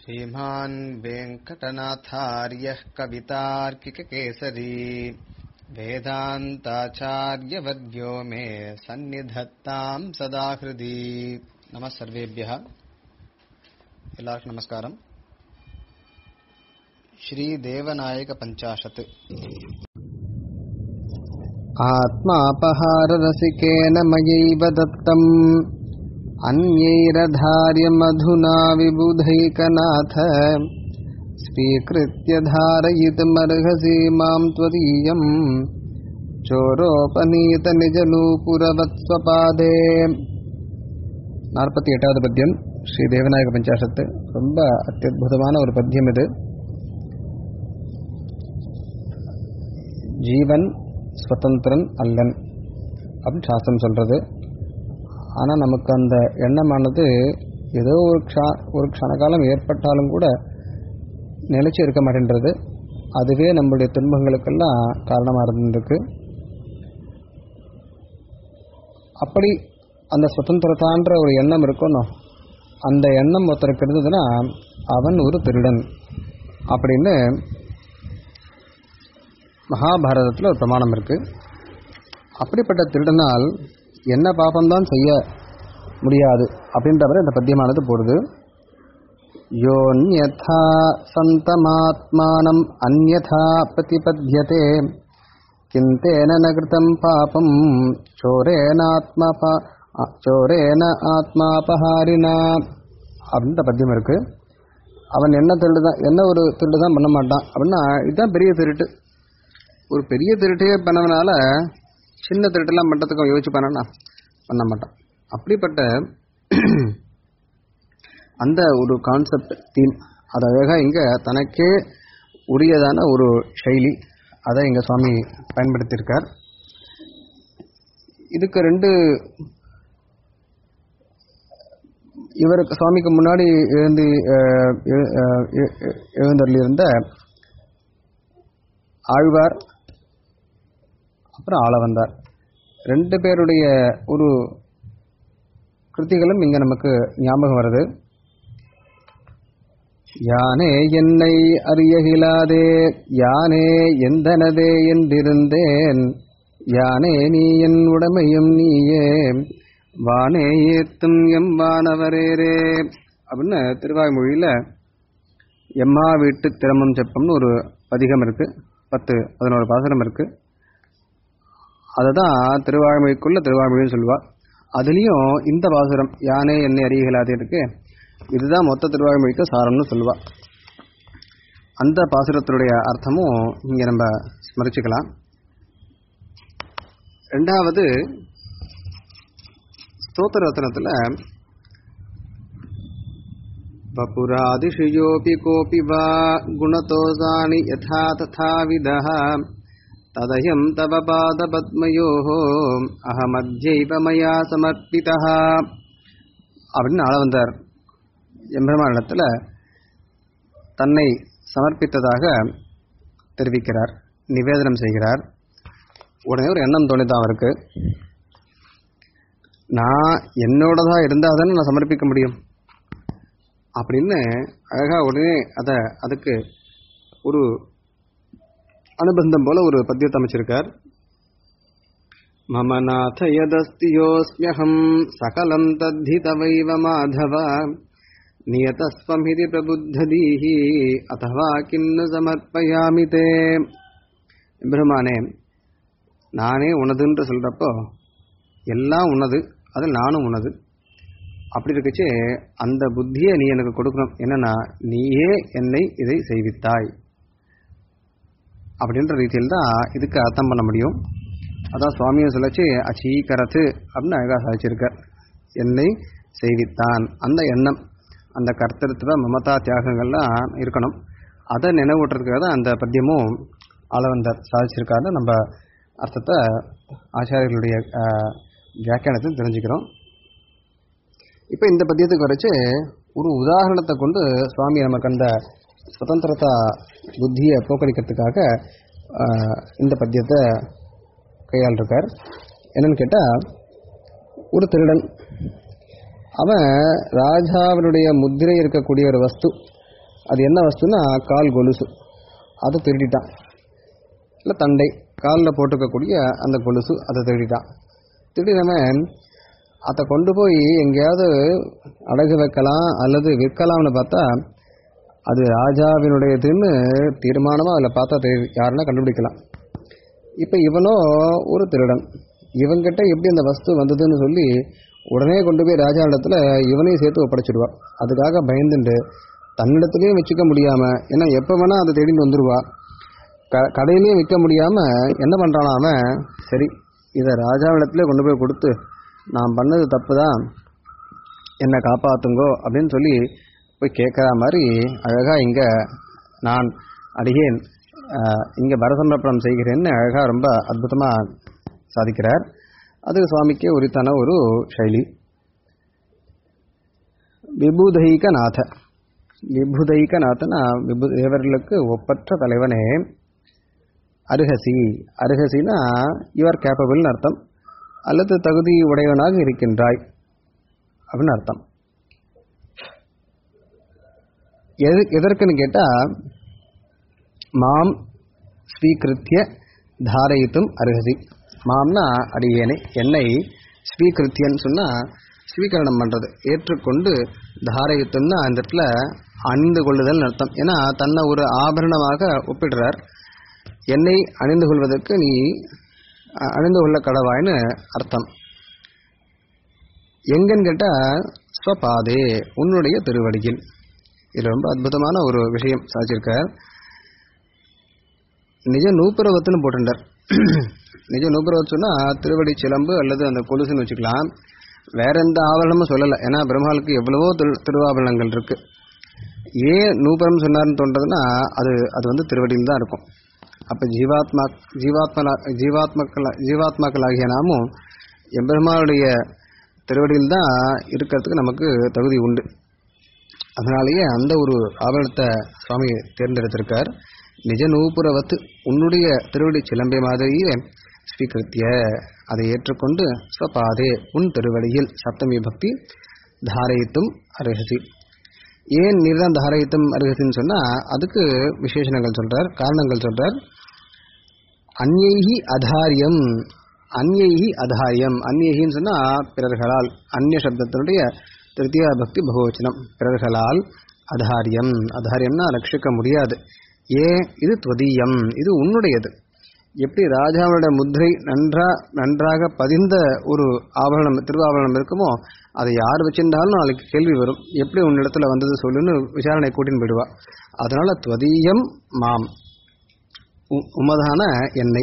श्रीमान् वेङ्कटनाथार्यः कवितार्किककेसरी वेदान्ताचार्यवर्यो मे सन्निधत्ताम् सदा हृदि नमः सर्वेभ्यः எல்லாருக்கும் நமஸ்காரம் ஸ்ரீ தேவநாயக பஞ்சாஷத் आत्मापहाररसिकेन मयैव दत्तम् अन्यैरधार्यमधुना विबुधैकनाथ स्वीकृत्य धारयितुमर्हसि माम् त्वदीयम् चोरोपनीतनिजनूपुरवत्स्वपादे நாற்பத்தி எட்டாவது பத்தியம் ஸ்ரீ தேவநாயக பஞ்சாசத்து ரொம்ப அத்தியுதமான ஒரு பத்தியம் இது ஜீவன் ஸ்வதந்திரன் அல்லன் அப்படின்னு சாஸ்திரம் சொல்றது ஆனால் நமக்கு அந்த எண்ணமானது ஏதோ ஒரு க்ஷா ஒரு க்ஷணகாலம் ஏற்பட்டாலும் கூட நிலைச்சு இருக்க மாட்டேன்றது அதுவே நம்மளுடைய துன்பங்களுக்கெல்லாம் காரணமாக இருந்திருக்கு அப்படி அந்த சுதந்திரத்தான்ற ஒரு எண்ணம் இருக்கணும் அந்த எண்ணம் ஒருத்தருக்கு இருந்ததுன்னா அவன் ஒரு திருடன் அப்படின்னு மகாபாரதத்தில் ஒரு பிரமாணம் இருக்கு அப்படிப்பட்ட திருடனால் என்ன பாபம்தான் செய்ய முடியாது அப்படின்றவரை இந்த பத்தியமானது போடுது யோன்யதா சந்தமாத்மானம் அந்யதா பிரதிபத்தியதே கிந்தேன நகிருத்தம் பாபம் சோரேனாத்மபா சோரேன ஆத்மாபஹாரினா அப்படின்ற பத்தியம் இருக்கு அவன் என்ன திருடு தான் என்ன ஒரு திருடு தான் பண்ண மாட்டான் அப்படின்னா இதுதான் பெரிய திருட்டு ஒரு பெரிய திருட்டையே பண்ணவனால சின்ன திருட்டெல்லாம் பண்ணுறதுக்கு யோசிச்சு பண்ணனா பண்ண மாட்டான் அப்படிப்பட்ட அந்த ஒரு கான்செப்ட் தீம் அது அழகாக இங்கே தனக்கே உரியதான ஒரு செயலி அதை எங்கள் சுவாமி பயன்படுத்தியிருக்கார் இதுக்கு ரெண்டு இவருக்கு சுவாமிக்கு முன்னாடி எழுந்து எழுந்தருளியிருந்த ஆழ்வார் அப்புறம் ஆள வந்தார் ரெண்டு பேருடைய ஒரு கிருத்திகளும் இங்க நமக்கு ஞாபகம் வருது யானே என்னை அறியகிலாதே யானே எந்தனதே என்றிருந்தேன் யானே நீ என் உடமையும் நீயே வானே ஏத்தும் எம் வானவரேரே அப்படின்னு திருவாய்மொழியில எம்மா வீட்டு திறமம் செப்பம்னு ஒரு பதிகம் இருக்கு பத்து பதினோரு பாசனம் இருக்கு அதுதான் திருவாழ்மொழிக்குள்ள திருவாழ்மொழின்னு சொல்லுவா அதுலேயும் இந்த பாசுரம் யானே என்னை அறியலாதே இருக்கு இதுதான் மொத்த திருவாழ்மொழிக்கு சாரம்னு சொல்லுவா அந்த பாசுரத்தினுடைய அர்த்தமும் இங்க நம்ம ஸ்மரிச்சுக்கலாம் ரெண்டாவது ஸ்தோத்திர ரத்னத்துல वपुरादिषु कोऽपि वा गुणतोषाणि यथा तथाविधः तदयं तव पादपद्मयोः अहमध्यैव मया समर्पितः அப்படின்னு ஆள வந்தார் எம்பெருமானிடத்தில் தன்னை சமர்ப்பித்ததாக தெரிவிக்கிறார் நிவேதனம் செய்கிறார் உடனே ஒரு எண்ணம் தோணிதான் அவருக்கு நான் என்னோடதா இருந்தால் தானே நான் சமர்ப்பிக்க முடியும் அப்படின்னு அழகா உடனே அதை அதுக்கு ஒரு அனுபந்தம் போல ஒரு பத்தியத்தை அமைச்சிருக்கார் மம நாத யதஸ்தியோஸ்மியகம் சகலம் தத்தி தவைவ மாதவ நியதஸ்வமிதி பிரபுத்ததீஹி அதவா கிண்ணு சமர்ப்பயாமி தே பிரம்மானே நானே உனதுன்ற சொல்றப்போ எல்லாம் உனது அது நானும் உனது அப்படி இருக்குச்சு அந்த புத்தியை நீ எனக்கு கொடுக்கணும் என்னன்னா நீயே என்னை இதை செய்வித்தாய் அப்படின்ற ரீதியில் தான் இதுக்கு அர்த்தம் பண்ண முடியும் அதான் சுவாமியை சொல்லச்சு அச்சீகரத்து அப்படின்னு அழகாக சாதிச்சிருக்க என்னை செய்வித்தான் அந்த எண்ணம் அந்த கர்த்தத்துவ மமதா தியாகங்கள்லாம் இருக்கணும் அதை நினைவூட்டுறதுக்காக தான் அந்த பத்தியமும் ஆளவந்தர் சாதிச்சிருக்காரு நம்ம அர்த்தத்தை ஆச்சாரியர்களுடைய வியாக்கியானத்தை தெரிஞ்சுக்கிறோம் இப்போ இந்த பத்தியத்துக்கு வரைச்சு ஒரு உதாரணத்தை கொண்டு சுவாமி நமக்கு அந்த சுதந்திரதா புத்தியை போக்கடிக்கிறதுக்காக இந்த பத்தியத்தை கையாளிருக்கார் என்னன்னு கேட்டால் ஒரு திருடன் அவன் ராஜாவினுடைய முத்திரை இருக்கக்கூடிய ஒரு வஸ்து அது என்ன வஸ்துன்னா கால் கொலுசு அதை திருடிட்டான் இல்லை தண்டை காலில் போட்டுக்கக்கூடிய அந்த கொலுசு அதை திருடிட்டான் திருடினவன் அதை கொண்டு போய் எங்கேயாவது அடகு வைக்கலாம் அல்லது விற்கலாம்னு பார்த்தா அது ராஜாவினுடையதுன்னு தீர்மானமாக அதில் பார்த்தா தெரியுது யாருன்னா கண்டுபிடிக்கலாம் இப்போ இவனோ ஒரு திருடன் இவங்கிட்ட எப்படி அந்த வஸ்து வந்ததுன்னு சொல்லி உடனே கொண்டு போய் ராஜா இடத்துல இவனையும் சேர்த்து ஒப்படைச்சிடுவா அதுக்காக பயந்துண்டு தன்னிடத்துலையும் வச்சுக்க முடியாமல் ஏன்னா எப்போ வேணால் அதை தேடிட்டு வந்துடுவா க கடையிலையும் விற்க முடியாமல் என்ன பண்ணுறானா அவன் சரி இதை ராஜாவிடத்துல கொண்டு போய் கொடுத்து நான் பண்ணது தப்பு தான் என்னை காப்பாற்றுங்கோ அப்படின்னு சொல்லி போய் கேட்குற மாதிரி அழகாக இங்கே நான் அடியேன் இங்கே பரசமர்ப்பணம் செய்கிறேன்னு அழகாக ரொம்ப அற்புதமாக சாதிக்கிறார் அது சுவாமிக்கு உரித்தான ஒரு சைலி விபூதைக நாத விபுதைக நாதனா விபு தேவர்களுக்கு ஒப்பற்ற தலைவனே அருகசி அருகசினா யூஆர் கேப்பபிள்னு அர்த்தம் அல்லது தகுதி உடையவனாக இருக்கின்றாய் அப்படின்னு அர்த்தம் எது எதற்குன்னு கேட்டால் மாம் ஸ்வீகிருத்திய தாரயித்தும் அருகசி மாம்னா அடியேனை என்னை ஸ்வீகிருத்தியன்னு சொன்னால் ஸ்வீகரணம் பண்ணுறது ஏற்றுக்கொண்டு தாரயுத்தம்னா அந்த இடத்துல அணிந்து கொள்ளுதல் அர்த்தம் ஏன்னா தன்னை ஒரு ஆபரணமாக ஒப்பிடுறார் என்னை அணிந்து கொள்வதற்கு நீ அ- அணிந்து கொள்ள கடவாய்னு அர்த்தம் எங்கன்னு கேட்டால் ஸ்வபாதே உன்னுடைய திருவடியில் இது ரொம்ப அற்புதமான ஒரு விஷயம் சாதிச்சிருக்கார் நிஜ நூப்புரவத்துன்னு போட்டுட்டார் நிஜ நூப்புரவத்து சொன்னா திருவடி சிலம்பு அல்லது அந்த கொலுசுன்னு வச்சுக்கலாம் வேற எந்த ஆவரணமும் சொல்லலை ஏன்னா பிரம்மாளுக்கு எவ்வளவோ திரு திருவாபரணங்கள் இருக்கு ஏன் நூபுரம் சொன்னார்னு தோன்றதுன்னா அது அது வந்து திருவடியில் தான் இருக்கும் அப்போ ஜீவாத்மா ஜீவாத்மலா ஜீவாத்மக்கள ஜீவாத்மாக்களாகிய நாமும் எம்பெருமானுடைய திருவடியில் தான் இருக்கிறதுக்கு நமக்கு தகுதி உண்டு அதனாலேயே அந்த ஒரு ஆபரணத்தை சுவாமி தேர்ந்தெடுத்திருக்கார் நிஜ நூபுரவத்து உன்னுடைய திருவடி சிலம்பை மாதிரியே ஸ்வீகிருத்திய அதை ஏற்றுக்கொண்டு ஸ்வபாதே உன் திருவடியில் சப்தமி பக்தி தாரயித்தும் அருகசி ஏன் நீர்தான் தாரயித்தும் அருகசின்னு சொன்னா அதுக்கு விசேஷணங்கள் சொல்றார் காரணங்கள் சொல்றார் அந்யைஹி அதாரியம் அந்யைஹி அதாரியம் அந்யைஹின்னு சொன்னா பிறர்களால் அந்நிய சப்தத்தினுடைய திருத்தியா பக்தி பகவச்சனம் பிறர்களால் அதாரியம் அதாரியம்னா ரட்சிக்க முடியாது ஏன் இது துவதீயம் இது உன்னுடையது எப்படி ராஜாவோட முத்திரை நன்றா நன்றாக பதிந்த ஒரு ஆபரணம் திருவாபரணம் இருக்குமோ அதை யார் வச்சிருந்தாலும் நாளைக்கு கேள்வி வரும் எப்படி உன்னிடத்துல வந்தது சொல்லுன்னு விசாரணை கூட்டின்னு போயிடுவா அதனால துவதீயம் மாம் உ- உமதான எண்ணெய்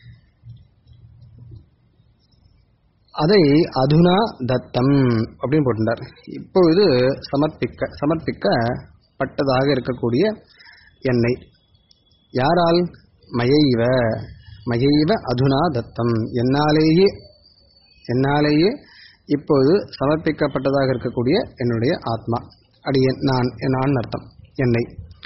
அதை அதுனா தத்தம் அப்படின்னு போட்டிருந்தார் இப்பொழுது சமர்ப்பிக்க சமர்ப்பிக்கப்பட்டதாக இருக்கக்கூடிய எண்ணெய் யாரால் மயைவ மயைவ அதுனா தத்தம் என்னாலேயே என்னாலேயே இப்போது சமர்ப்பிக்கப்பட்டதாக இருக்கக்கூடிய என்னுடைய ஆத்மா அடியேன் நான் நான் அர்த்தம் என்னை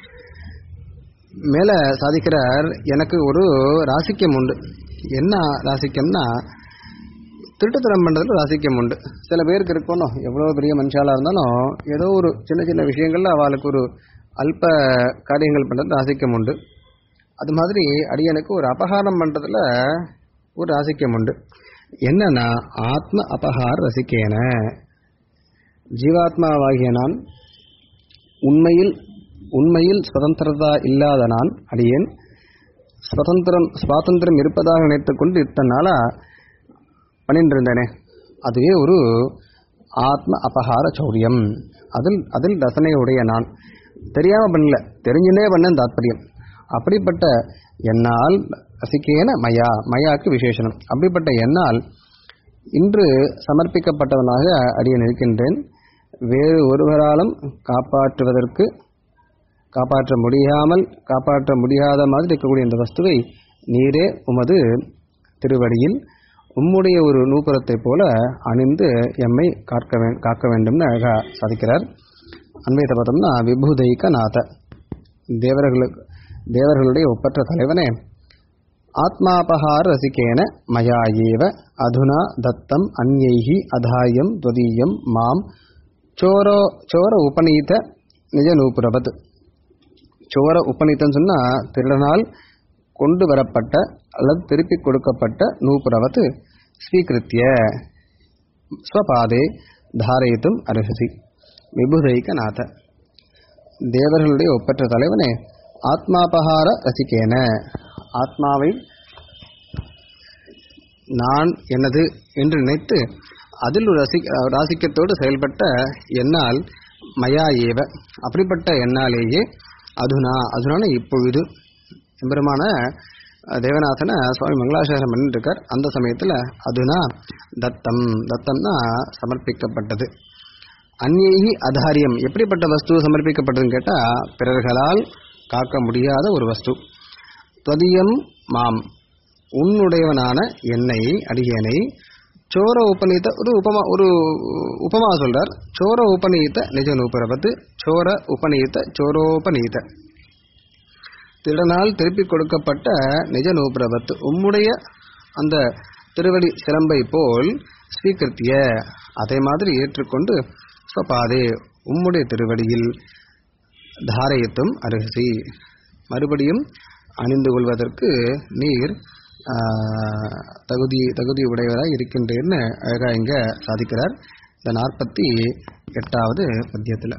மேலே சாதிக்கிறார் எனக்கு ஒரு ராசிக்கம் உண்டு என்ன ராசிக்கம்னா திருட்டுத்தனம் பண்ணுறதுல ராசிக்கம் உண்டு சில பேருக்கு இருக்கணும் எவ்வளோ பெரிய மனுஷாலாக இருந்தாலும் ஏதோ ஒரு சின்ன சின்ன விஷயங்கள்ல அவளுக்கு ஒரு அல்ப காரியங்கள் பண்ணுறது ராசிக்கம் உண்டு அது மாதிரி அடியனுக்கு ஒரு அபகாரம் பண்ணுறதுல ஒரு ராசிக்கம் உண்டு என்னன்னா ஆத்ம அபகார ரசிக்கேன ஜீவாத்மாவாகிய நான் உண்மையில் உண்மையில் சுதந்திரதா இல்லாத நான் அடியேன் சுதந்திரம் சுவாதந்திரம் இருப்பதாக நினைத்துக் கொண்டு இத்தனை நாளா பண்ணிட்டு இருந்தேனே அதுவே ஒரு ஆத்ம அபகார சௌரியம் அதில் அதில் ரசனையுடைய நான் தெரியாம பண்ணல தெரிஞ்சுனே பண்ண தாத்பரியம் அப்படிப்பட்ட என்னால் ரசிக்கேன மயா மயாக்கு விசேஷனம் அப்படிப்பட்ட என்னால் இன்று சமர்ப்பிக்கப்பட்டவனாக அடியேன் இருக்கின்றேன் வேறு ஒருவராலும் காப்பாற்றுவதற்கு காப்பாற்ற முடியாமல் காப்பாற்ற முடியாத மாதிரி இருக்கக்கூடிய இந்த வஸ்துவை நீரே உமது திருவடியில் உம்முடைய ஒரு நூபுரத்தைப் போல அணிந்து எம்மை காக்க வே காக்க வேண்டும்னு அழகா சாதிக்கிறார் அன்வைத்த பார்த்தோம்னா விபூதைக நாத தேவர்களுக்கு தேவர்களுடைய ஒப்பற்ற தலைவனே ஆத்மாபகார ரசிகேன மயா ஏவ அதுனா தத்தம் அந்யைஹி அதாயம் துவதீயம் மாம் சோரோ சோர உபநீத நிஜ நூபுரவத் சோர உபநீதம் சொன்னா திருடனால் கொண்டு வரப்பட்ட அல்லது திருப்பி கொடுக்கப்பட்ட நூபுரவத்து ஸ்வீகிருத்திய ஸ்வபாதே தாரயித்தும் அருகசி விபுதைக நாத தேவர்களுடைய ஒப்பற்ற தலைவனே ஆத்மாபகார ரசிக்கேன ஆத்மாவை நான் எனது என்று நினைத்து அதில் ஒரு ரசி ராசிக்கத்தோடு செயல்பட்ட என்னால் மயா ஏவ அப்படிப்பட்ட என்னாலேயே அதுனா அதுனால இப்பொழுது எம்பெருமான தேவநாதனை சுவாமி மங்களாசேகரம் பண்ணிட்டு இருக்கார் அந்த சமயத்தில் அதுனா தத்தம் தத்தம்னா சமர்ப்பிக்கப்பட்டது அந்நேகி அதாரியம் எப்படிப்பட்ட வஸ்து சமர்ப்பிக்கப்பட்டதுன்னு கேட்டால் பிறர்களால் காக்க முடியாத ஒரு வஸ்து துவதியம் மாம் உன்னுடையவனான என்னை அடியேனை சோர உபநீத ஒரு உபமா ஒரு உபமா சொல்றார் சோர உபநீத நிஜ நூபுரபத்து சோர உபநீத சோரோபநீத திருடனால் திருப்பிக் கொடுக்கப்பட்ட நிஜ நூபுரபத்து உம்முடைய அந்த திருவடி சிலம்பை போல் ஸ்வீகிருத்திய அதே மாதிரி ஏற்றுக்கொண்டு ஸ்வபாதே உம்முடைய திருவடியில் தாரயத்தும் அருகசி மறுபடியும் அணிந்து கொள்வதற்கு நீர் ஆஹ், தகுதி தகுதி உடையவராய் இருக்கின்றேன்னு அழகா இங்க சாதிக்கிறார் இந்த நாற்பத்தி எட்டாவது பத்தியத்தில்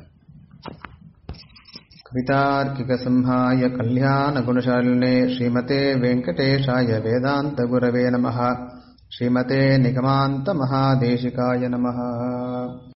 कवितार्किकसंहाय कल्याणगुणशालिने श्रीमते वेङ्कटेशाय वेदान्तगुरवे नमः श्रीमते निगमान्तमहादेशिकाय नमः